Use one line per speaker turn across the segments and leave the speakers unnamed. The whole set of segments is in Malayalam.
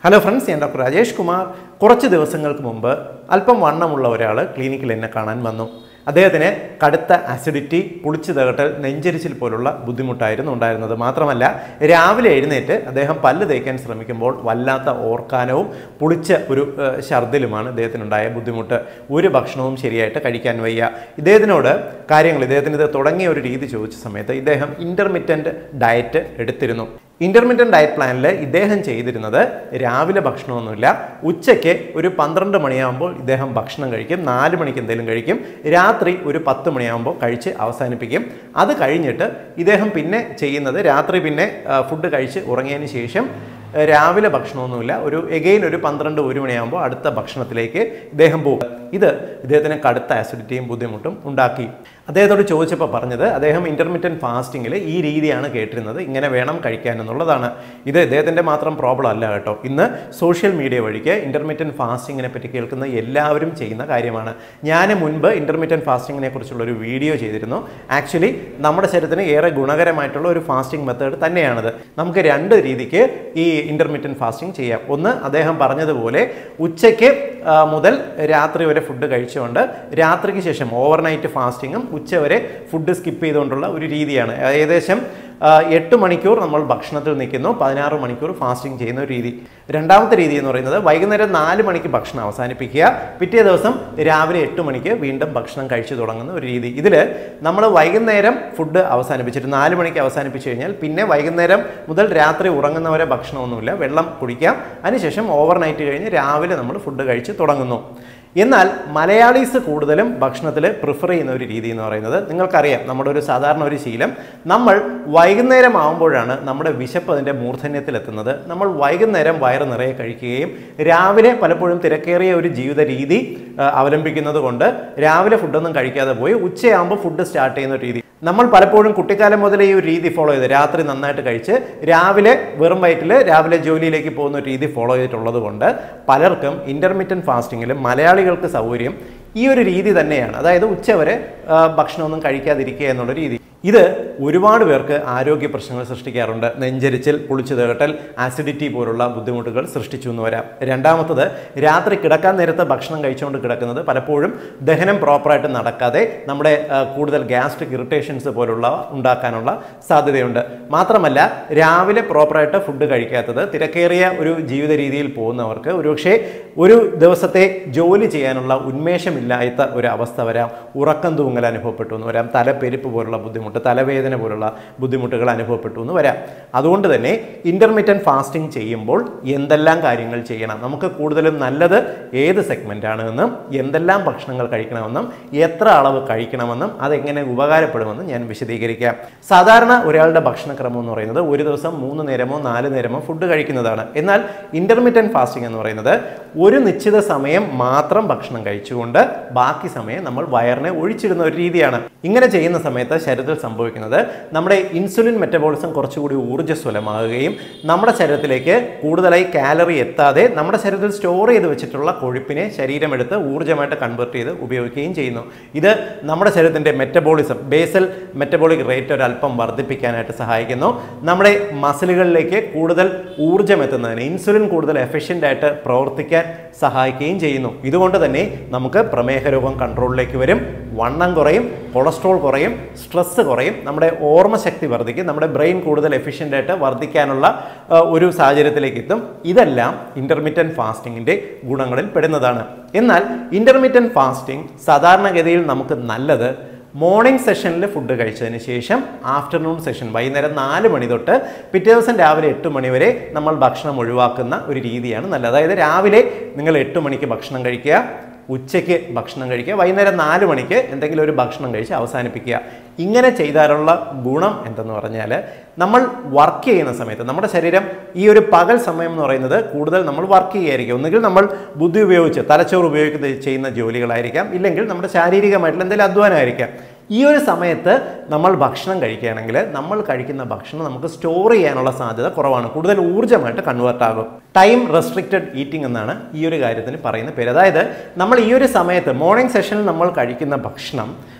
ഹലോ ഫ്രണ്ട്സ് ഞാൻ ഡോക്ടർ രാജേഷ് കുമാർ കുറച്ച് ദിവസങ്ങൾക്ക് മുമ്പ് അല്പം വണ്ണമുള്ള ഒരാൾ ക്ലിനിക്കിൽ എന്നെ കാണാൻ വന്നു അദ്ദേഹത്തിന് കടുത്ത അസിഡിറ്റി പുളിച്ചു തകട്ടൽ നെഞ്ചരിച്ചിൽ പോലുള്ള ബുദ്ധിമുട്ടായിരുന്നു ഉണ്ടായിരുന്നത് മാത്രമല്ല രാവിലെ എഴുന്നേറ്റ് അദ്ദേഹം പല്ല് തേക്കാൻ ശ്രമിക്കുമ്പോൾ വല്ലാത്ത ഓർക്കാനവും പുളിച്ച ഒരു ഏഹ്, ഛർദിലുമാണ് ഇദ്ദേഹത്തിനുണ്ടായ ബുദ്ധിമുട്ട് ഒരു ഭക്ഷണവും ശരിയായിട്ട് കഴിക്കാൻ വയ്യ ഇദ്ദേഹത്തിനോട് കാര്യങ്ങൾ ഇദ്ദേഹത്തിന് ഇത് തുടങ്ങിയ ഒരു രീതി ചോദിച്ച സമയത്ത് ഇദ്ദേഹം ഇൻ്റർമിറ്റൻറ്റ് ഡയറ്റ് എടുത്തിരുന്നു ഇൻ്റർമീഡിയറ്റ് ഡയറ്റ് പ്ലാനിൽ ഇദ്ദേഹം ചെയ്തിരുന്നത് രാവിലെ ഭക്ഷണമൊന്നുമില്ല ഉച്ചയ്ക്ക് ഒരു പന്ത്രണ്ട് മണിയാകുമ്പോൾ ഇദ്ദേഹം ഭക്ഷണം കഴിക്കും നാല് മണിക്ക് എന്തെങ്കിലും കഴിക്കും രാത്രി ഒരു പത്ത് മണിയാകുമ്പോൾ കഴിച്ച് അവസാനിപ്പിക്കും അത് കഴിഞ്ഞിട്ട് ഇദ്ദേഹം പിന്നെ ചെയ്യുന്നത് രാത്രി പിന്നെ ആ, ഫുഡ് കഴിച്ച് ഉറങ്ങിയതിന് ശേഷം ആ, രാവിലെ ഭക്ഷണമൊന്നുമില്ല ഒരു എഗെയിൻ ഒരു പന്ത്രണ്ട് ഒരു മണിയാകുമ്പോൾ അടുത്ത ഭക്ഷണത്തിലേക്ക് ഇദ്ദേഹം പോകും ഇത് ഇദ്ദേഹത്തിന് കടുത്ത ആസിഡിറ്റിയും ബുദ്ധിമുട്ടും ഉണ്ടാക്കി അദ്ദേഹത്തോട് ചോദിച്ചപ്പോൾ പറഞ്ഞത് അദ്ദേഹം ഇൻ്റർമീഡിയറ്റ് ഫാസ്റ്റിങ്ങിൽ ഈ രീതിയാണ് കേട്ടിരുന്നത് ഇങ്ങനെ വേണം കഴിക്കാൻ എന്നുള്ളതാണ് ഇത് ഇദ്ദേഹത്തിൻ്റെ മാത്രം പ്രോബ്ലം അല്ല കേട്ടോ ഇന്ന് സോഷ്യൽ മീഡിയ വഴിക്ക് ഇൻ്റർമീഡിയറ്റ് ഫാസ്റ്റിങ്ങിനെ പറ്റി കേൾക്കുന്ന എല്ലാവരും ചെയ്യുന്ന കാര്യമാണ് ഞാൻ മുൻപ് ഇൻ്റർമീഡിയറ്റ് ഫാസ്റ്റിങ്ങിനെ കുറിച്ചുള്ള ഒരു വീഡിയോ ചെയ്തിരുന്നു ആക്ച്വലി നമ്മുടെ ശരീരത്തിന് ഏറെ ഗുണകരമായിട്ടുള്ള ഒരു ഫാസ്റ്റിംഗ് മെത്തേഡ് തന്നെയാണിത് നമുക്ക് രണ്ട് രീതിക്ക് ഈ ഇൻ്റർമീഡിയറ്റ് ഫാസ്റ്റിംഗ് ചെയ്യാം ഒന്ന് അദ്ദേഹം പറഞ്ഞതുപോലെ ഉച്ചയ്ക്ക് ആ, മുതൽ രാത്രി വരെ ഫുഡ് കഴിച്ചുകൊണ്ട് രാത്രിക്ക് ശേഷം ഓവർനൈറ്റ് ഫാസ്റ്റിങ്ങും ഉച്ചവരെ ഫുഡ് സ്കിപ്പ് ചെയ്തുകൊണ്ടുള്ള ഒരു രീതിയാണ് ഏകദേശം ആ, എട്ട് മണിക്കൂർ നമ്മൾ ഭക്ഷണത്തിൽ നിൽക്കുന്നു പതിനാറ് മണിക്കൂർ ഫാസ്റ്റിംഗ് ചെയ്യുന്ന ഒരു രീതി രണ്ടാമത്തെ രീതി എന്ന് പറയുന്നത് വൈകുന്നേരം നാല് മണിക്ക് ഭക്ഷണം അവസാനിപ്പിക്കുക പിറ്റേ ദിവസം രാവിലെ എട്ട് മണിക്ക് വീണ്ടും ഭക്ഷണം കഴിച്ചു തുടങ്ങുന്ന ഒരു രീതി ഇതിൽ നമ്മൾ വൈകുന്നേരം ഫുഡ് അവസാനിപ്പിച്ചിട്ട് നാല് മണിക്ക് അവസാനിപ്പിച്ചു കഴിഞ്ഞാൽ പിന്നെ വൈകുന്നേരം മുതൽ രാത്രി ഉറങ്ങുന്നവരെ ഭക്ഷണമൊന്നുമില്ല വെള്ളം കുടിക്കാം അതിനുശേഷം ഓവർനൈറ്റ് കഴിഞ്ഞ് രാവിലെ നമ്മൾ ഫുഡ് കഴിച്ച് തുടങ്ങുന്നു എന്നാൽ മലയാളീസ് കൂടുതലും ഭക്ഷണത്തിൽ പ്രിഫർ ചെയ്യുന്ന ഒരു രീതി എന്ന് പറയുന്നത് നിങ്ങൾക്കറിയാം നമ്മുടെ ഒരു സാധാരണ ഒരു ശീലം നമ്മൾ വൈകുന്നേരം ആകുമ്പോഴാണ് നമ്മുടെ വിശപ്പ് അതിൻ്റെ മൂർധന്യത്തിലെത്തുന്നത് നമ്മൾ വൈകുന്നേരം വയറ് നിറയെ കഴിക്കുകയും രാവിലെ പലപ്പോഴും തിരക്കേറിയ ഒരു ജീവിത രീതി ആ, അവലംബിക്കുന്നത് കൊണ്ട് രാവിലെ ഫുഡൊന്നും കഴിക്കാതെ പോയി ഉച്ചയാകുമ്പോൾ ഫുഡ് സ്റ്റാർട്ട് ചെയ്യുന്ന ഒരു രീതി നമ്മൾ പലപ്പോഴും കുട്ടിക്കാലം മുതലേ ഈ ഒരു രീതി ഫോളോ ചെയ്ത് രാത്രി നന്നായിട്ട് കഴിച്ച് രാവിലെ വെറും വയറ്റിൽ രാവിലെ ജോലിയിലേക്ക് പോകുന്ന ഒരു രീതി ഫോളോ ചെയ്തിട്ടുള്ളത് കൊണ്ട് പലർക്കും ഇൻ്റർമീഡിയറ്റ് ഫാസ്റ്റിങ്ങിൽ മലയാളികൾക്ക് സൗകര്യം ഈ ഒരു രീതി തന്നെയാണ് അതായത് ഉച്ചവരെ ആ, ഭക്ഷണമൊന്നും കഴിക്കാതിരിക്കുക എന്നുള്ള രീതി ഇത് ഒരുപാട് പേർക്ക് ആരോഗ്യ പ്രശ്നങ്ങൾ സൃഷ്ടിക്കാറുണ്ട് നെഞ്ചരിച്ചിൽ പുളിച്ചു തേട്ടൽ ആസിഡിറ്റി പോലുള്ള ബുദ്ധിമുട്ടുകൾ സൃഷ്ടിച്ചു എന്ന് വരാം രണ്ടാമത്തത് രാത്രി കിടക്കാൻ നേരത്തെ ഭക്ഷണം കഴിച്ചുകൊണ്ട് കിടക്കുന്നത് പലപ്പോഴും ദഹനം പ്രോപ്പറായിട്ട് നടക്കാതെ നമ്മുടെ ആ, കൂടുതൽ ഗ്യാസ്ട്രിക് ഇറിറ്റേഷൻസ് പോലുള്ള ഉണ്ടാക്കാനുള്ള സാധ്യതയുണ്ട് മാത്രമല്ല രാവിലെ പ്രോപ്പറായിട്ട് ഫുഡ് കഴിക്കാത്തത് തിരക്കേറിയ ഒരു ജീവിത രീതിയിൽ പോകുന്നവർക്ക് ഒരുപക്ഷെ ഒരു ദിവസത്തെ ജോലി ചെയ്യാനുള്ള ഉന്മേഷമില്ലാത്ത ഒരു അവസ്ഥ വരാം ഉറക്കം തൂങ്ങൽ അനുഭവപ്പെട്ടു എന്ന് വരാം തലപ്പെരുപ്പ് പോലുള്ള ബുദ്ധിമുട്ട് തലവേദന പോലുള്ള ബുദ്ധിമുട്ടുകൾ അനുഭവപ്പെട്ടു എന്ന് വരാം അതുകൊണ്ട് തന്നെ ഇൻ്റർമീഡിയറ്റ് ഫാസ്റ്റിംഗ് ചെയ്യുമ്പോൾ എന്തെല്ലാം കാര്യങ്ങൾ ചെയ്യണം നമുക്ക് കൂടുതലും നല്ലത് ഏത് സെഗ്മെൻ്റ് എന്നും എന്തെല്ലാം ഭക്ഷണങ്ങൾ കഴിക്കണമെന്നും എത്ര അളവ് കഴിക്കണമെന്നും അതെങ്ങനെ ഉപകാരപ്പെടുമെന്നും ഞാൻ വിശദീകരിക്കാം സാധാരണ ഒരാളുടെ ഭക്ഷണക്രമം എന്ന് പറയുന്നത് ഒരു ദിവസം മൂന്ന് നേരമോ നാല് നേരമോ ഫുഡ് കഴിക്കുന്നതാണ് എന്നാൽ ഇൻ്റർമീഡിയറ്റ് ഫാസ്റ്റിംഗ് എന്ന് പറയുന്നത് ഒരു നിശ്ചിത സമയം മാത്രം ഭക്ഷണം കഴിച്ചുകൊണ്ട് ബാക്കി സമയം നമ്മൾ വയറിനെ ഒഴിച്ചിടുന്ന ഒരു രീതിയാണ് ഇങ്ങനെ ചെയ്യുന്ന സമയത്ത് ശരീരത്തിൽ സംഭവിക്കുന്നത് നമ്മുടെ ഇൻസുലിൻ മെറ്റബോളിസം കുറച്ചുകൂടി ഊർജ്ജസ്വലമാകുകയും നമ്മുടെ ശരീരത്തിലേക്ക് കൂടുതലായി കാലറി എത്താതെ നമ്മുടെ ശരീരത്തിൽ സ്റ്റോർ ചെയ്ത് വെച്ചിട്ടുള്ള കൊഴുപ്പിനെ ശരീരം എടുത്ത് ഊർജ്ജമായിട്ട് കൺവേർട്ട് ചെയ്ത് ഉപയോഗിക്കുകയും ചെയ്യുന്നു ഇത് നമ്മുടെ ശരീരത്തിൻ്റെ മെറ്റബോളിസം ബേസൽ മെറ്റബോളിക് റേറ്റ് ഒരല്പം വർദ്ധിപ്പിക്കാനായിട്ട് സഹായിക്കുന്നു നമ്മുടെ മസിലുകളിലേക്ക് കൂടുതൽ ഊർജ്ജം എത്തുന്നതിന് ഇൻസുലിൻ കൂടുതൽ എഫിഷ്യൻ്റ് ആയിട്ട് പ്രവർത്തിക്കാൻ സഹായിക്കുകയും ചെയ്യുന്നു ഇതുകൊണ്ട് തന്നെ നമുക്ക് പ്രമേഹ രോഗം കൺട്രോളിലേക്ക് വരും വണ്ണം കുറയും കൊളസ്ട്രോൾ കുറയും സ്ട്രെസ്സ് കുറയും നമ്മുടെ ഓർമ്മശക്തി വർദ്ധിക്കും നമ്മുടെ ബ്രെയിൻ കൂടുതൽ എഫിഷ്യൻ്റ് ആയിട്ട് വർദ്ധിക്കാനുള്ള ആ, ഒരു സാഹചര്യത്തിലേക്ക് എത്തും ഇതെല്ലാം ഇൻ്റർമീഡിയറ്റ് ഫാസ്റ്റിങ്ങിൻ്റെ ഗുണങ്ങളിൽ പെടുന്നതാണ് എന്നാൽ ഇൻ്റർമീഡിയറ്റ് ഫാസ്റ്റിംഗ് സാധാരണഗതിയിൽ നമുക്ക് നല്ലത് മോർണിംഗ് സെഷനിൽ ഫുഡ് കഴിച്ചതിന് ശേഷം ആഫ്റ്റർനൂൺ സെഷൻ വൈകുന്നേരം നാല് മണി തൊട്ട് പിറ്റേ ദിവസം രാവിലെ എട്ട് മണി വരെ നമ്മൾ ഭക്ഷണം ഒഴിവാക്കുന്ന ഒരു രീതിയാണ് നല്ലത് അതായത് രാവിലെ നിങ്ങൾ എട്ട് മണിക്ക് ഭക്ഷണം കഴിക്കുക ഉച്ചയ്ക്ക് ഭക്ഷണം കഴിക്കുക വൈകുന്നേരം നാല് മണിക്ക് എന്തെങ്കിലും ഒരു ഭക്ഷണം കഴിച്ച് അവസാനിപ്പിക്കുക ഇങ്ങനെ ചെയ്താലുള്ള ഗുണം എന്തെന്ന് പറഞ്ഞാൽ നമ്മൾ വർക്ക് ചെയ്യുന്ന സമയത്ത് നമ്മുടെ ശരീരം ഈ ഒരു പകൽ സമയം എന്ന് പറയുന്നത് കൂടുതൽ നമ്മൾ വർക്ക് ചെയ്യുകയായിരിക്കും ഒന്നുകിൽ നമ്മൾ ബുദ്ധി ഉപയോഗിച്ച് തലച്ചോറ് ഉപയോഗിച്ച് ചെയ്യുന്ന ജോലികളായിരിക്കാം ഇല്ലെങ്കിൽ നമ്മുടെ ശാരീരികമായിട്ടുള്ള എന്തെങ്കിലും അധ്വാനമായിരിക്കാം ഈ ഒരു സമയത്ത് നമ്മൾ ഭക്ഷണം കഴിക്കുകയാണെങ്കിൽ നമ്മൾ കഴിക്കുന്ന ഭക്ഷണം നമുക്ക് സ്റ്റോർ ചെയ്യാനുള്ള സാധ്യത കുറവാണ് കൂടുതൽ ഊർജ്ജമായിട്ട് കൺവേർട്ട് ആകും ടൈം റെസ്ട്രിക്റ്റഡ് ഈറ്റിംഗ് എന്നാണ് ഈ ഒരു കാര്യത്തിന് പറയുന്ന പേര് അതായത് നമ്മൾ ഈ ഒരു സമയത്ത് മോർണിംഗ് സെഷനിൽ നമ്മൾ കഴിക്കുന്ന ഭക്ഷണം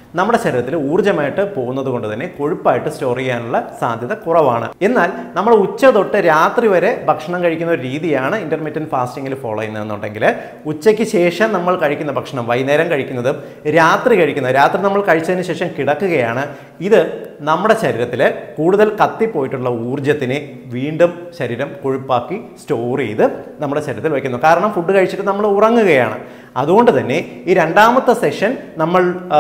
നമ്മുടെ ശരീരത്തിൽ ഊർജ്ജമായിട്ട് പോകുന്നത് കൊണ്ട് തന്നെ കൊഴുപ്പായിട്ട് സ്റ്റോർ ചെയ്യാനുള്ള സാധ്യത കുറവാണ് എന്നാൽ നമ്മൾ ഉച്ച തൊട്ട് രാത്രി വരെ ഭക്ഷണം കഴിക്കുന്ന ഒരു രീതിയാണ് ഇന്റർമീഡിയറ്റ് ഫാസ്റ്റിങ്ങിൽ ഫോളോ ചെയ്യുന്നതെന്നുണ്ടെങ്കിൽ ഉച്ചയ്ക്ക് ശേഷം നമ്മൾ കഴിക്കുന്ന ഭക്ഷണം വൈകുന്നേരം കഴിക്കുന്നതും രാത്രി കഴിക്കുന്നത് രാത്രി നമ്മൾ കഴിച്ചതിന് ശേഷം കിടക്കുകയാണ് ഇത് നമ്മുടെ ശരീരത്തിൽ കൂടുതൽ കത്തിപ്പോയിട്ടുള്ള ഊർജ്ജത്തിനെ വീണ്ടും ശരീരം കൊഴുപ്പാക്കി സ്റ്റോർ ചെയ്ത് നമ്മുടെ ശരീരത്തിൽ വയ്ക്കുന്നു കാരണം ഫുഡ് കഴിച്ചിട്ട് നമ്മൾ ഉറങ്ങുകയാണ് അതുകൊണ്ട് തന്നെ ഈ രണ്ടാമത്തെ സെഷൻ നമ്മൾ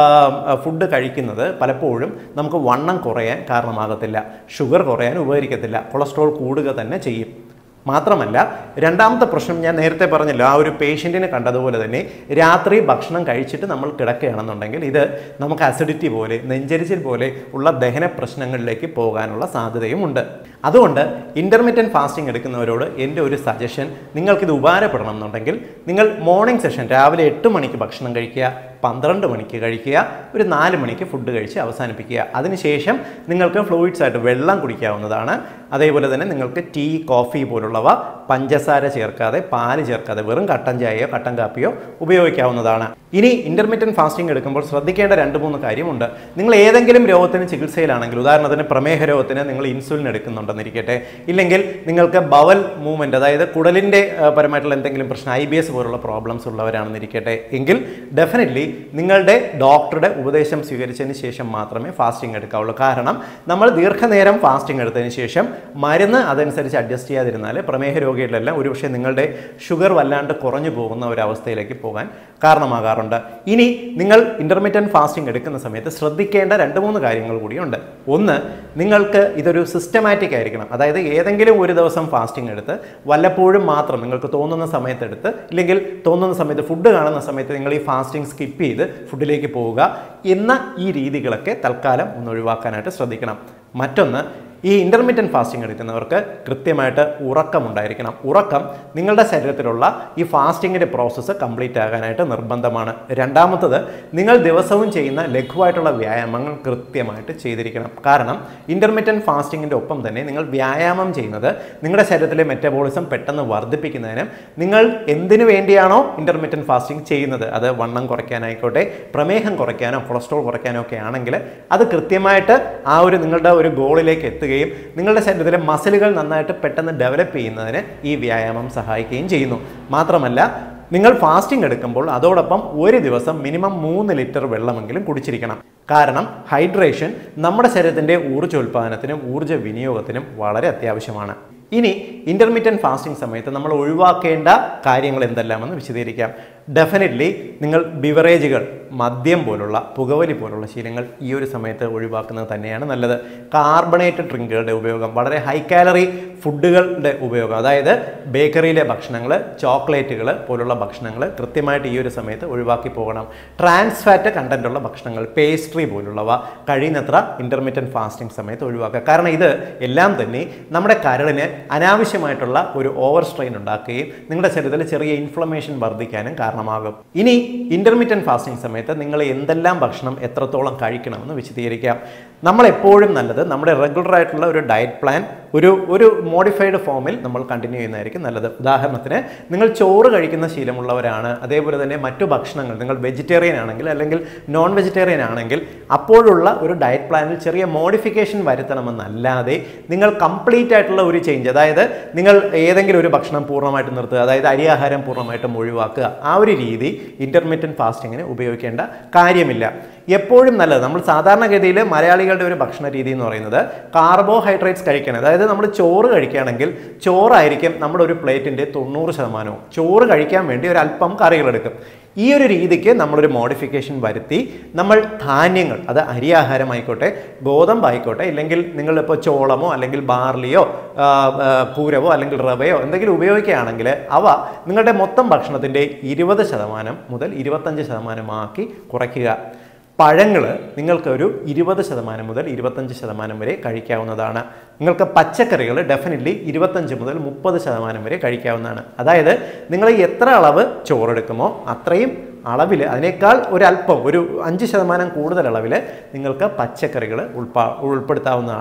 ഫുഡ് കഴിക്കുന്നത് പലപ്പോഴും നമുക്ക് വണ്ണം കുറയാൻ കാരണമാകത്തില്ല ഷുഗർ കുറയാൻ ഉപകരിക്കത്തില്ല കൊളസ്ട്രോൾ കൂടുക തന്നെ ചെയ്യും മാത്രമല്ല രണ്ടാമത്തെ പ്രശ്നം ഞാൻ നേരത്തെ പറഞ്ഞല്ലോ ആ ഒരു പേഷ്യൻറ്റിനെ കണ്ടതുപോലെ തന്നെ രാത്രി ഭക്ഷണം കഴിച്ചിട്ട് നമ്മൾ കിടക്കുകയാണെന്നുണ്ടെങ്കിൽ ഇത് നമുക്ക് അസിഡിറ്റി പോലെ നെഞ്ചരിച്ചിൽ പോലെ ഉള്ള ദഹന പ്രശ്നങ്ങളിലേക്ക് പോകാനുള്ള സാധ്യതയും ഉണ്ട് അതുകൊണ്ട് ഇൻ്റർമീഡിയറ്റ് ഫാസ്റ്റിംഗ് എടുക്കുന്നവരോട് എൻ്റെ ഒരു സജഷൻ നിങ്ങൾക്കിത് ഉപകാരപ്പെടണം എന്നുണ്ടെങ്കിൽ നിങ്ങൾ മോർണിംഗ് സെഷൻ രാവിലെ എട്ട് മണിക്ക് ഭക്ഷണം കഴിക്കുക പന്ത്രണ്ട് മണിക്ക് കഴിക്കുക ഒരു നാല് മണിക്ക് ഫുഡ് കഴിച്ച് അവസാനിപ്പിക്കുക അതിനുശേഷം നിങ്ങൾക്ക് ഫ്ലൂയിഡ്സ് ആയിട്ട് വെള്ളം കുടിക്കാവുന്നതാണ് അതേപോലെ തന്നെ നിങ്ങൾക്ക് ടീ കോഫി പോലുള്ളവ പഞ്ചസാര ചേർക്കാതെ പാല് ചേർക്കാതെ വെറും കട്ടൻ ചായയോ കട്ടൻ കാപ്പിയോ ഉപയോഗിക്കാവുന്നതാണ് ഇനി ഇൻ്റർമീഡിയറ്റ് ഫാസ്റ്റിംഗ് എടുക്കുമ്പോൾ ശ്രദ്ധിക്കേണ്ട രണ്ട് മൂന്ന് കാര്യമുണ്ട് നിങ്ങൾ ഏതെങ്കിലും രോഗത്തിന് ചികിത്സയിലാണെങ്കിൽ ഉദാഹരണത്തിന് പ്രമേഹ രോഗത്തിന് നിങ്ങൾ ഇൻസുലിൻ എടുക്കുന്നുണ്ടെന്നിരിക്കട്ടെ ഇല്ലെങ്കിൽ നിങ്ങൾക്ക് ബവൽ മൂവ്മെൻറ്റ് അതായത് കുടലിൻ്റെ ആ, പരമായിട്ടുള്ള എന്തെങ്കിലും പ്രശ്നം ഐ ബി എസ് പോലുള്ള പ്രോബ്ലംസ് ഉള്ളവരാണെന്നിരിക്കട്ടെ എങ്കിൽ ഡെഫിനറ്റ്ലി നിങ്ങളുടെ ഡോക്ടറുടെ ഉപദേശം സ്വീകരിച്ചതിന് ശേഷം മാത്രമേ ഫാസ്റ്റിംഗ് എടുക്കാവുള്ളൂ കാരണം നമ്മൾ ദീർഘനേരം ഫാസ്റ്റിംഗ് എടുത്തതിന് ശേഷം മരുന്ന് അതനുസരിച്ച് അഡ്ജസ്റ്റ് ചെയ്യാതിരുന്നാൽ പ്രമേഹ രോഗികളിലെല്ലാം ഒരുപക്ഷെ നിങ്ങളുടെ ഷുഗർ വല്ലാണ്ട് കുറഞ്ഞു പോകുന്ന ഒരു അവസ്ഥയിലേക്ക് പോകാൻ കാരണമാകാറുണ്ട് ഇനി നിങ്ങൾ ഇൻ്റർമീഡിയറ്റ് ഫാസ്റ്റിംഗ് എടുക്കുന്ന സമയത്ത് ശ്രദ്ധിക്കേണ്ട രണ്ട് മൂന്ന് കാര്യങ്ങൾ കൂടിയുണ്ട് ഒന്ന് നിങ്ങൾക്ക് ഇതൊരു സിസ്റ്റമാറ്റിക് ആയിരിക്കണം അതായത് ഏതെങ്കിലും ഒരു ദിവസം ഫാസ്റ്റിംഗ് എടുത്ത് വല്ലപ്പോഴും മാത്രം നിങ്ങൾക്ക് തോന്നുന്ന സമയത്ത് എടുത്ത് ഇല്ലെങ്കിൽ തോന്നുന്ന സമയത്ത് ഫുഡ് കാണുന്ന സമയത്ത് നിങ്ങൾ ഈ ഫാസ്റ്റിംഗ് സ്കിപ്പ് ചെയ്ത് ഫുഡിലേക്ക് പോവുക എന്ന ഈ രീതികളൊക്കെ തൽക്കാലം ഒന്ന് ഒഴിവാക്കാനായിട്ട് ശ്രദ്ധിക്കണം മറ്റൊന്ന് ഈ ഇൻ്റർമീഡിയറ്റ് ഫാസ്റ്റിംഗ് എടുക്കുന്നവർക്ക് കൃത്യമായിട്ട് ഉറക്കമുണ്ടായിരിക്കണം ഉറക്കം നിങ്ങളുടെ ശരീരത്തിലുള്ള ഈ ഫാസ്റ്റിങ്ങിൻ്റെ പ്രോസസ്സ് കംപ്ലീറ്റ് ആകാനായിട്ട് നിർബന്ധമാണ് രണ്ടാമത്തത് നിങ്ങൾ ദിവസവും ചെയ്യുന്ന ലഘുവായിട്ടുള്ള വ്യായാമങ്ങൾ കൃത്യമായിട്ട് ചെയ്തിരിക്കണം കാരണം ഇൻ്റർമീഡിയറ്റ് ഫാസ്റ്റിങ്ങിൻ്റെ ഒപ്പം തന്നെ നിങ്ങൾ വ്യായാമം ചെയ്യുന്നത് നിങ്ങളുടെ ശരീരത്തിലെ മെറ്റബോളിസം പെട്ടെന്ന് വർദ്ധിപ്പിക്കുന്നതിനും നിങ്ങൾ എന്തിനു വേണ്ടിയാണോ ഇൻ്റർമീഡിയറ്റ് ഫാസ്റ്റിംഗ് ചെയ്യുന്നത് അത് വണ്ണം കുറയ്ക്കാനായിക്കോട്ടെ പ്രമേഹം കുറയ്ക്കാനോ കൊളസ്ട്രോൾ കുറയ്ക്കാനോ ഒക്കെ ആണെങ്കിൽ അത് കൃത്യമായിട്ട് ആ ഒരു നിങ്ങളുടെ ഒരു ഗോളിലേക്ക് എത്തുകയും നിങ്ങളുടെ ശരീരത്തിലെ മസിലുകൾ നന്നായിട്ട് പെട്ടെന്ന് ഡെവലപ്പ് ചെയ്യുന്നതിന് ഈ വ്യായാമം സഹായിക്കുകയും ചെയ്യുന്നു മാത്രമല്ല നിങ്ങൾ ഫാസ്റ്റിംഗ് എടുക്കുമ്പോൾ അതോടൊപ്പം ഒരു ദിവസം മിനിമം മൂന്ന് ലിറ്റർ വെള്ളമെങ്കിലും കുടിച്ചിരിക്കണം കാരണം ഹൈഡ്രേഷൻ നമ്മുടെ ശരീരത്തിൻ്റെ ഊർജ്ജോൽപാദനത്തിനും ഊർജ്ജ വിനിയോഗത്തിനും വളരെ അത്യാവശ്യമാണ് ഇനി ഇൻ്റർമീഡിയറ്റ് ഫാസ്റ്റിംഗ് സമയത്ത് നമ്മൾ ഒഴിവാക്കേണ്ട കാര്യങ്ങൾ എന്തെല്ലാമെന്ന് വിശദീകരിക്കാം ഡെഫിനറ്റ്ലി നിങ്ങൾ ബിവറേജുകൾ മദ്യം പോലുള്ള പുകവലി പോലുള്ള ശീലങ്ങൾ ഈ ഒരു സമയത്ത് ഒഴിവാക്കുന്നത് തന്നെയാണ് നല്ലത് കാർബണേറ്റഡ് ഡ്രിങ്കുകളുടെ ഉപയോഗം വളരെ ഹൈ കാലറി ഫുഡുകളുടെ ഉപയോഗം അതായത് ബേക്കറിയിലെ ഭക്ഷണങ്ങൾ ചോക്ലേറ്റുകൾ പോലുള്ള ഭക്ഷണങ്ങൾ കൃത്യമായിട്ട് ഈ ഒരു സമയത്ത് ഒഴിവാക്കി പോകണം ട്രാൻസ് ഫാറ്റ് കണ്ടന്റുള്ള ഭക്ഷണങ്ങൾ പേസ്ട്രി പോലുള്ളവ കഴിയുന്നത്ര ഇൻ്റർമീഡിയറ്റ് ഫാസ്റ്റിംഗ് സമയത്ത് ഒഴിവാക്കുക കാരണം ഇത് എല്ലാം തന്നെ നമ്മുടെ കരളിന് അനാവശ്യമായിട്ടുള്ള ഒരു ഓവർ സ്ട്രെയിൻ ഉണ്ടാക്കുകയും നിങ്ങളുടെ ശരീരത്തിൽ ചെറിയ ഇൻഫ്ലമേഷൻ വർദ്ധിക്കാനും കാരണമാകും ഇനി ഇൻ്റർമീഡിയറ്റ് ഫാസ്റ്റിംഗ് സമയത്ത് നിങ്ങൾ എന്തെല്ലാം ഭക്ഷണം എത്രത്തോളം കഴിക്കണമെന്ന് വിശദീകരിക്കാം നമ്മൾ എപ്പോഴും നല്ലത് നമ്മുടെ റെഗുലർ ആയിട്ടുള്ള ഒരു ഡയറ്റ് പ്ലാൻ ഒരു ഒരു മോഡിഫൈഡ് ഫോമിൽ നമ്മൾ കണ്ടിന്യൂ ചെയ്യുന്നതായിരിക്കും നല്ലത് ഉദാഹരണത്തിന് നിങ്ങൾ ചോറ് കഴിക്കുന്ന ശീലമുള്ളവരാണ് അതേപോലെ തന്നെ മറ്റു ഭക്ഷണങ്ങൾ നിങ്ങൾ വെജിറ്റേറിയൻ ആണെങ്കിൽ അല്ലെങ്കിൽ നോൺ വെജിറ്റേറിയൻ ആണെങ്കിൽ അപ്പോഴുള്ള ഒരു ഡയറ്റ് പ്ലാനിൽ ചെറിയ മോഡിഫിക്കേഷൻ വരുത്തണമെന്നല്ലാതെ നിങ്ങൾ കംപ്ലീറ്റ് ആയിട്ടുള്ള ഒരു ചേഞ്ച് അതായത് നിങ്ങൾ ഏതെങ്കിലും ഒരു ഭക്ഷണം പൂർണ്ണമായിട്ട് നിർത്തുക അതായത് അരിയാഹാരം പൂർണ്ണമായിട്ടും ഒഴിവാക്കുക ആ ഒരു രീതി ഇൻ്റർമീഡിയറ്റ് ഫാസ്റ്റിങ്ങിന് ഉപയോഗിക്കേണ്ട കാര്യമില്ല എപ്പോഴും നല്ലത് നമ്മൾ സാധാരണഗതിയിൽ മലയാളികളുടെ ഒരു ഭക്ഷണ രീതി എന്ന് പറയുന്നത് കാർബോഹൈഡ്രേറ്റ്സ് കഴിക്കണം അതായത് നമ്മൾ ചോറ് കഴിക്കുകയാണെങ്കിൽ ചോറായിരിക്കും നമ്മുടെ ഒരു പ്ലേറ്റിൻ്റെ തൊണ്ണൂറ് ശതമാനവും ചോറ് കഴിക്കാൻ വേണ്ടി ഒരു അല്പം കറികൾ എടുക്കും ഈ ഒരു രീതിക്ക് നമ്മളൊരു മോഡിഫിക്കേഷൻ വരുത്തി നമ്മൾ ധാന്യങ്ങൾ അത് അരിയാഹാരമായിക്കോട്ടെ ഗോതമ്പായിക്കോട്ടെ ഇല്ലെങ്കിൽ നിങ്ങളിപ്പോൾ ചോളമോ അല്ലെങ്കിൽ ബാർലിയോ ആ, ആ, കൂരവോ അല്ലെങ്കിൽ റവയോ എന്തെങ്കിലും ഉപയോഗിക്കുകയാണെങ്കിൽ അവ നിങ്ങളുടെ മൊത്തം ഭക്ഷണത്തിൻ്റെ ഇരുപത് ശതമാനം മുതൽ ഇരുപത്തഞ്ച് ശതമാനമാക്കി കുറയ്ക്കുക പഴങ്ങൾ നിങ്ങൾക്ക് ഒരു ഇരുപത് ശതമാനം മുതൽ ഇരുപത്തഞ്ച് ശതമാനം വരെ കഴിക്കാവുന്നതാണ് നിങ്ങൾക്ക് പച്ചക്കറികൾ ഡെഫിനറ്റ്ലി ഇരുപത്തഞ്ച് മുതൽ മുപ്പത് ശതമാനം വരെ കഴിക്കാവുന്നതാണ് അതായത് നിങ്ങൾ എത്ര അളവ് ചോറെടുക്കുമോ അത്രയും അളവിൽ അതിനേക്കാൾ ഒരല്പം ഒരു അഞ്ച് ശതമാനം കൂടുതൽ അളവിൽ നിങ്ങൾക്ക് പച്ചക്കറികൾ ഉൾപ്പാ ഉൾപ്പെടുത്താവുന്നതാണ്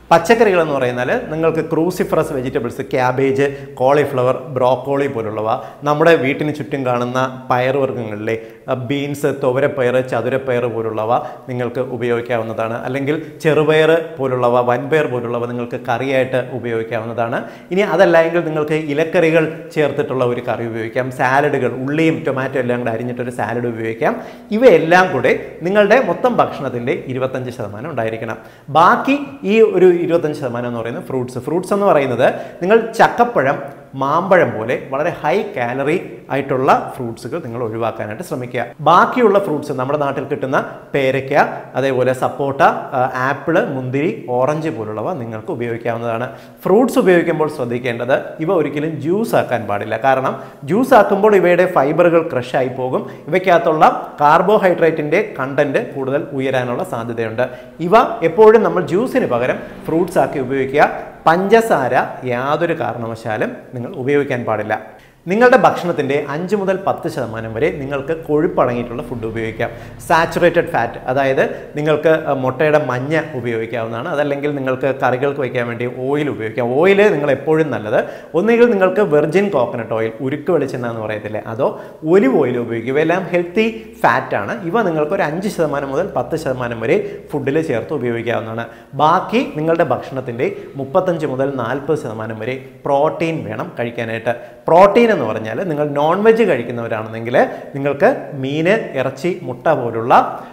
പച്ചക്കറികൾ എന്ന് പറയുന്നാൽ നിങ്ങൾക്ക് cruciferous vegetables cabbage cauliflower broccoli പോലുള്ളവ നമ്മുടെ വീട്ടിന് ചുറ്റും കാണുന്ന പയറുവർഗ്ഗങ്ങളിലെ ബീൻസ് തുവരപ്പയർ ചതുരപ്പയർ പോലുള്ളവ നിങ്ങൾക്ക് ഉപയോഗിക്കാവുന്നതാണ് അല്ലെങ്കിൽ ചെറുപയർ പോലുള്ളവ വൻപയർ പോലുള്ളവ നിങ്ങൾക്ക് കറിയായിട്ട് ഉപയോഗിക്കാവുന്നതാണ് ഇനി അതല്ല എങ്കിൽ നിങ്ങൾക്ക് ഇലക്കറികൾ ചേർത്തിട്ടുള്ള ഒരു കറി ഉപയോഗിക്കാം സാലഡുകൾ ഉള്ളിയും ടൊമാറ്റോ എല്ലാം കൂടെ അരിഞ്ഞിട്ടൊരു സാലഡ് ഉപയോഗിക്കാം ഇവയെല്ലാം കൂടെ നിങ്ങളുടെ മൊത്തം ഭക്ഷണത്തിൻ്റെ ഇരുപത്തഞ്ച് ശതമാനം ഉണ്ടായിരിക്കണം ബാക്കി ഈ ഒരു ഇരുപത്തഞ്ച് ശതമാനം എന്ന് പറയുന്നത് ഫ്രൂട്ട്സ് ഫ്രൂട്ട്സ് എന്ന് പറയുന്നത് നിങ്ങൾ ചക്കപ്പഴം മാമ്പഴം പോലെ വളരെ ഹൈ കാലറി ആയിട്ടുള്ള ഫ്രൂട്ട്സുകൾ നിങ്ങൾ ഒഴിവാക്കാനായിട്ട് ശ്രമിക്കുക ബാക്കിയുള്ള ഫ്രൂട്ട്സ് നമ്മുടെ നാട്ടിൽ കിട്ടുന്ന പേരയ്ക്ക അതേപോലെ സപ്പോട്ട ആപ്പിള് മുന്തിരി ഓറഞ്ച് പോലുള്ളവ നിങ്ങൾക്ക് ഉപയോഗിക്കാവുന്നതാണ് ഫ്രൂട്ട്സ് ഉപയോഗിക്കുമ്പോൾ ശ്രദ്ധിക്കേണ്ടത് ഇവ ഒരിക്കലും ജ്യൂസ് ആക്കാൻ പാടില്ല കാരണം ജ്യൂസ് ആക്കുമ്പോൾ ഇവയുടെ ഫൈബറുകൾ ക്രഷ് ആയി പോകും ഇവയ്ക്കകത്തുള്ള കാർബോഹൈഡ്രേറ്റിന്റെ കണ്ടന്റ് കൂടുതൽ ഉയരാനുള്ള സാധ്യതയുണ്ട് ഇവ എപ്പോഴും നമ്മൾ ജ്യൂസിന് പകരം ഫ്രൂട്ട്സ് ആക്കി ഉപയോഗിക്കുക പഞ്ചസാര യാതൊരു കാരണവശാലും നിങ്ങൾ ഉപയോഗിക്കാൻ പാടില്ല നിങ്ങളുടെ ഭക്ഷണത്തിൻ്റെ അഞ്ച് മുതൽ പത്ത് ശതമാനം വരെ നിങ്ങൾക്ക് കൊഴുപ്പടങ്ങിയിട്ടുള്ള ഫുഡ് ഉപയോഗിക്കാം സാച്ചുറേറ്റഡ് ഫാറ്റ് അതായത് നിങ്ങൾക്ക് അഹ്, മുട്ടയുടെ മഞ്ഞ ഉപയോഗിക്കാവുന്നതാണ് അതല്ലെങ്കിൽ നിങ്ങൾക്ക് കറികൾക്ക് വയ്ക്കാൻ വേണ്ടി ഓയിൽ ഉപയോഗിക്കാം ഓയിൽ നിങ്ങൾ എപ്പോഴും നല്ലത് ഒന്നുകിൽ നിങ്ങൾക്ക് വെർജിൻ കോക്കനട്ട് ഓയിൽ ഉരുക്ക് വെളിച്ചെണ്ണ എന്ന് പറയത്തില്ലേ അതോ ഒലിവ് ഓയിൽ ഉപയോഗിക്കും ഇവയെല്ലാം ഹെൽത്തി ഫാറ്റാണ് ഇവ നിങ്ങൾക്ക് ഒരു അഞ്ച് ശതമാനം മുതൽ പത്ത് ശതമാനം വരെ ഫുഡിൽ ചേർത്ത് ഉപയോഗിക്കാവുന്നതാണ് ബാക്കി നിങ്ങളുടെ ഭക്ഷണത്തിൻ്റെ മുപ്പത്തഞ്ച് മുതൽ നാൽപ്പത് ശതമാനം വരെ പ്രോട്ടീൻ വേണം കഴിക്കാനായിട്ട് പ്രോട്ടീൻ എന്ന് പറഞ്ഞാൽ നിങ്ങൾ നോൺ വെജ് കഴിക്കുന്നവരാണെന്നെങ്കിൽ നിങ്ങൾക്ക് മീന് ഇറച്ചി മുട്ട പോലുള്ള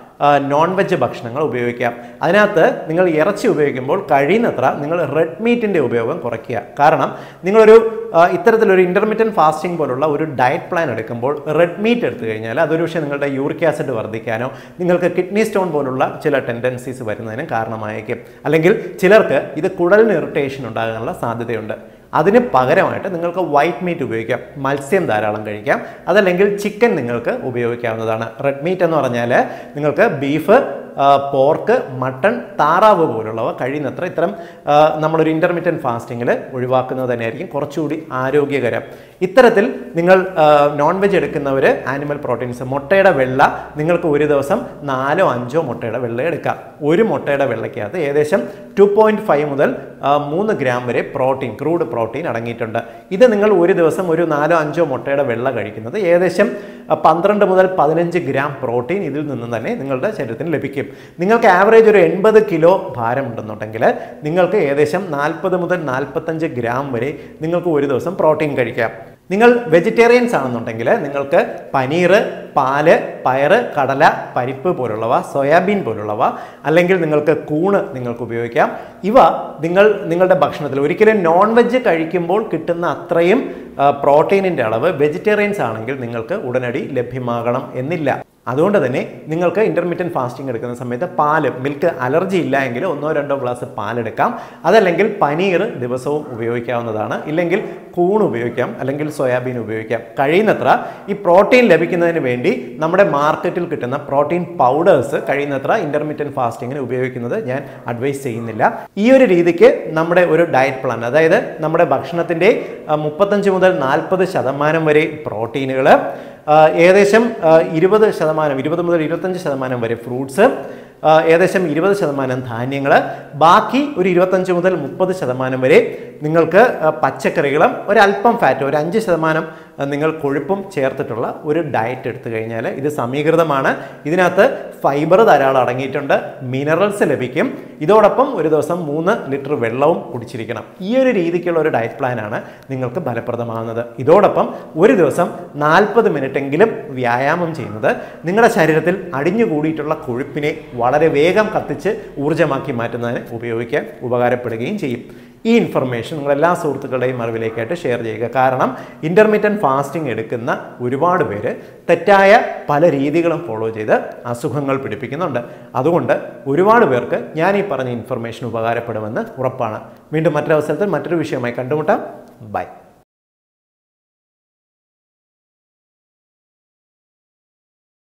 നോൺ വെജ് ഭക്ഷണങ്ങൾ ഉപയോഗിക്കാം അതിനകത്ത് നിങ്ങൾ ഇറച്ചി ഉപയോഗിക്കുമ്പോൾ കഴിയുന്നത്ര നിങ്ങൾ റെഡ് മീറ്റിൻ്റെ ഉപയോഗം കുറയ്ക്കുക കാരണം നിങ്ങളൊരു ആ, ഇത്തരത്തിലൊരു ഇൻ്റർമീഡിയറ്റ് ഫാസ്റ്റിംഗ് പോലുള്ള ഒരു ഡയറ്റ് പ്ലാൻ എടുക്കുമ്പോൾ റെഡ് മീറ്റ് എടുത്തു കഴിഞ്ഞാൽ അതൊരു പക്ഷേ നിങ്ങളുടെ യൂറിക് ആസിഡ് വർദ്ധിക്കാനോ നിങ്ങൾക്ക് കിഡ്നി സ്റ്റോൺ പോലുള്ള ചില ടെൻഡൻസീസ് വരുന്നതിനും കാരണമായേക്കും അല്ലെങ്കിൽ ചിലർക്ക് ഇത് കുടലിന് ഇറിറ്റേഷൻ ഉണ്ടാകാനുള്ള സാധ്യതയുണ്ട് അതിന് പകരമായിട്ട് നിങ്ങൾക്ക് വൈറ്റ് മീറ്റ് ഉപയോഗിക്കാം മത്സ്യം ധാരാളം കഴിക്കാം അതല്ലെങ്കിൽ ചിക്കൻ നിങ്ങൾക്ക് ഉപയോഗിക്കാവുന്നതാണ് റെഡ് മീറ്റ് എന്ന് പറഞ്ഞാൽ നിങ്ങൾക്ക് ബീഫ് പോർക്ക് മട്ടൺ താറാവ് പോലുള്ളവ കഴിയുന്നത്ര ഇത്തരം ആ, നമ്മളൊരു ഇൻ്റർമീഡിയറ്റ് ഫാസ്റ്റിങ്ങിൽ ഒഴിവാക്കുന്നത് തന്നെയായിരിക്കും കുറച്ചുകൂടി ആരോഗ്യകരം ഇത്തരത്തിൽ നിങ്ങൾ നോൺ വെജ് എടുക്കുന്നവർ ആനിമൽ പ്രോട്ടീൻസ് മുട്ടയുടെ വെള്ള നിങ്ങൾക്ക് ഒരു ദിവസം നാലോ അഞ്ചോ മുട്ടയുടെ വെള്ള എടുക്കാം ഒരു മുട്ടയുടെ വെള്ളയ്ക്കകത്ത് ഏകദേശം ടു പോയിൻറ്റ് ഫൈവ് മുതൽ ആ, മൂന്ന് ഗ്രാം വരെ പ്രോട്ടീൻ ക്രൂഡ് പ്രോട്ടീൻ അടങ്ങിയിട്ടുണ്ട് ഇത് നിങ്ങൾ ഒരു ദിവസം ഒരു നാലോ അഞ്ചോ മുട്ടയുടെ വെള്ള കഴിക്കുന്നത് ഏകദേശം ആ, പന്ത്രണ്ട് മുതൽ പതിനഞ്ച് ഗ്രാം പ്രോട്ടീൻ ഇതിൽ നിന്നും തന്നെ നിങ്ങളുടെ ശരീരത്തിന് ലഭിക്കും നിങ്ങൾക്ക് ആവറേജ് ഒരു എൺപത് കിലോ ഭാരം ഉണ്ടെന്നുണ്ടെങ്കിൽ നിങ്ങൾക്ക് ഏകദേശം നാൽപ്പത് മുതൽ നാൽപ്പത്തഞ്ച് ഗ്രാം വരെ നിങ്ങൾക്ക് ഒരു ദിവസം പ്രോട്ടീൻ കഴിക്കാം നിങ്ങൾ വെജിറ്റേറിയൻസ് ആണെന്നുണ്ടെങ്കിൽ നിങ്ങൾക്ക് പനീർ പാല് പയറ് കടല പരിപ്പ് പോലുള്ളവ സോയാബീൻ പോലുള്ളവ അല്ലെങ്കിൽ നിങ്ങൾക്ക് കൂണ് നിങ്ങൾക്ക് ഉപയോഗിക്കാം ഇവ നിങ്ങൾ നിങ്ങളുടെ ഭക്ഷണത്തിൽ ഒരിക്കലും നോൺ വെജ് കഴിക്കുമ്പോൾ കിട്ടുന്ന അത്രയും പ്രോട്ടീനിൻ്റെ അളവ് വെജിറ്റേറിയൻസ് ആണെങ്കിൽ നിങ്ങൾക്ക് ഉടനടി ലഭ്യമാകണം എന്നില്ല അതുകൊണ്ട് തന്നെ നിങ്ങൾക്ക് ഇൻ്റർമീഡിയറ്റ് ഫാസ്റ്റിംഗ് എടുക്കുന്ന സമയത്ത് പാല് മിൽക്ക് അലർജി ഇല്ല എങ്കിൽ ഒന്നോ രണ്ടോ ഗ്ലാസ് പാലെടുക്കാം അതല്ലെങ്കിൽ പനീർ ദിവസവും ഉപയോഗിക്കാവുന്നതാണ് ഇല്ലെങ്കിൽ കൂൺ ഉപയോഗിക്കാം അല്ലെങ്കിൽ സോയാബീൻ ഉപയോഗിക്കാം കഴിയുന്നത്ര ഈ പ്രോട്ടീൻ ലഭിക്കുന്നതിന് വേണ്ടി നമ്മുടെ മാർക്കറ്റിൽ കിട്ടുന്ന പ്രോട്ടീൻ പൗഡേഴ്സ് കഴിയുന്നത്ര ഇൻ്റർമീഡിയറ്റ് ഫാസ്റ്റിങ്ങിന് ഉപയോഗിക്കുന്നത് ഞാൻ അഡ്വൈസ് ചെയ്യുന്നില്ല ഈ ഒരു രീതിക്ക് നമ്മുടെ ഒരു ഡയറ്റ് പ്ലാൻ അതായത് നമ്മുടെ ഭക്ഷണത്തിൻ്റെ മുപ്പത്തഞ്ച് മുതൽ നാൽപ്പത് ശതമാനം വരെ പ്രോട്ടീനുകൾ ഏകദേശം ആ, ഇരുപത് ശതമാനം ഇരുപത് മുതൽ ഇരുപത്തഞ്ച് ശതമാനം വരെ ഫ്രൂട്ട്സ് ഏകദേശം ഇരുപത് ശതമാനം ധാന്യങ്ങൾ ബാക്കി ഒരു ഇരുപത്തഞ്ച് മുതൽ മുപ്പത് ശതമാനം വരെ നിങ്ങൾക്ക് ആ, പച്ചക്കറികളും ഒരല്പം ഫാറ്റ് ഒരു അഞ്ച് ശതമാനം ആ, നിങ്ങൾ കൊഴുപ്പും ചേർത്തിട്ടുള്ള ഒരു ഡയറ്റ് എടുത്തു കഴിഞ്ഞാൽ ഇത് സമീകൃതമാണ് ഇതിനകത്ത് ഫൈബർ ധാരാളം അടങ്ങിയിട്ടുണ്ട് മിനറൽസ് ലഭിക്കും ഇതോടൊപ്പം ഒരു ദിവസം മൂന്ന് ലിറ്റർ വെള്ളവും കുടിച്ചിരിക്കണം ഈ ഒരു രീതിക്കുള്ള ഒരു ഡയറ്റ് പ്ലാനാണ് നിങ്ങൾക്ക് ഫലപ്രദമാകുന്നത് ഇതോടൊപ്പം ഒരു ദിവസം നാൽപ്പത് മിനിറ്റെങ്കിലും വ്യായാമം ചെയ്യുന്നത് നിങ്ങളുടെ ശരീരത്തിൽ അടിഞ്ഞുകൂടിയിട്ടുള്ള കൊഴുപ്പിനെ വളരെ വേഗം കത്തിച്ച് ഊർജ്ജമാക്കി മാറ്റുന്നതിന് ഉപയോഗിക്കാൻ ഉപകാരപ്പെടുകയും ചെയ്യും ഈ ഇൻഫർമേഷൻ നിങ്ങൾ എല്ലാ സുഹൃത്തുക്കളുടെയും അറിവിലേക്കായിട്ട് ഷെയർ ചെയ്യുക കാരണം ഇൻ്റർമീഡിയറ്റ് ഫാസ്റ്റിംഗ് എടുക്കുന്ന ഒരുപാട് പേര് തെറ്റായ പല രീതികളും ഫോളോ ചെയ്ത് അസുഖങ്ങൾ പിടിപ്പിക്കുന്നുണ്ട് അതുകൊണ്ട് ഒരുപാട് പേർക്ക് ഞാൻ ഈ പറഞ്ഞ ഇൻഫർമേഷൻ ഉപകാരപ്പെടുമെന്ന് ഉറപ്പാണ് വീണ്ടും മറ്റൊരവസരത്തിൽ മറ്റൊരു വിഷയമായി കണ്ടുമുട്ടാം ബൈ